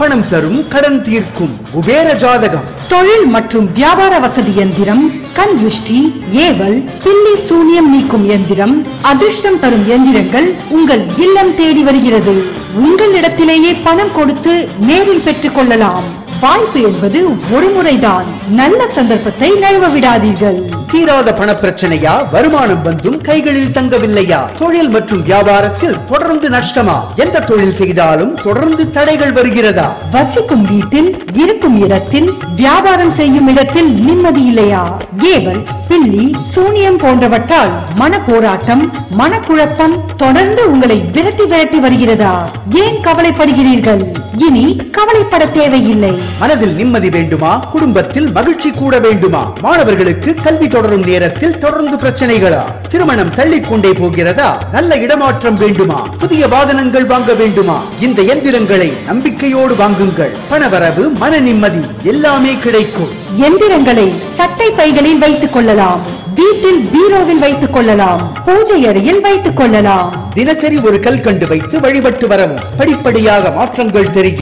பணம் தரும் கடன் தீர்க்கும் குபேர ஜாதகம் தொழில் மற்றும் வியாபார வசதி எந்திரம் கண் திருஷ்டி ஏவல் பில்லி சூனியம் நீக்கும் எந்திரம் அதிர்ஷ்டம் தரும் எந்திரங்கள் உங்கள் இல்லம் தேடி வருகிறது உங்களிடத்திலேயே பணம் கொடுத்து நேரில் பெற்றுக் கொள்ளலாம் வாய்ப்பு என்பது ஒரு முறைதான் நல்ல சந்தர்ப்பத்தை நழுவ விடாதீர்கள் தீராத பண பிரச்சனையா வருமானம் வந்தும் கைகளில் தங்கவில்லையா தொழில் மற்றும் வியாபாரத்தில் தொடர்ந்து நஷ்டமா எந்த தொழில் செய்தாலும் தொடர்ந்து தடைகள் வருகிறதா வசிக்கும் வீட்டில் இருக்கும் இடத்தில் வியாபாரம் செய்யும் இடத்தில் நிம்மதி இல்லையா ஏவல் பில்லி சூனியம் போன்றவற்றால் மன போராட்டம் மனக்குழப்பம் தொடர்ந்து உங்களை விரட்டி விரட்டி வருகிறதா ஏன் கவலைப்படுகிறீர்கள் இனி கவலைப்பட தேவையில்லை மனதில் நிம்மதி வேண்டுமா குடும்பத்தில் மகிழ்ச்சி கூட வேண்டுமா மாணவர்களுக்கு கல்வி தொடரும் நேரத்தில் தொடர்ந்து பிரச்சனைகளா திருமணம் தள்ளிக் கொண்டே போகிறதா நல்ல இடமாற்றம் வேண்டுமா புதிய வாகனங்கள் வாங்க வேண்டுமா இந்த எந்திரங்களை நம்பிக்கையோடு வாங்குங்கள் பணவரவு மன நிம்மதி எல்லாமே கிடைக்கும் எந்திரங்களை சட்டை பைகளில் வைத்துக் கொள்ளலாம் வீட்டில் பீரோவில் வைத்துக் கொள்ளலாம் பூஜை அறையில் வைத்துக் கொள்ளலாம் தினசரி ஒரு கல்கண்டு வைத்து வழிபட்டு வரவும் படிப்படியாக மாற்றங்கள் தெரியும்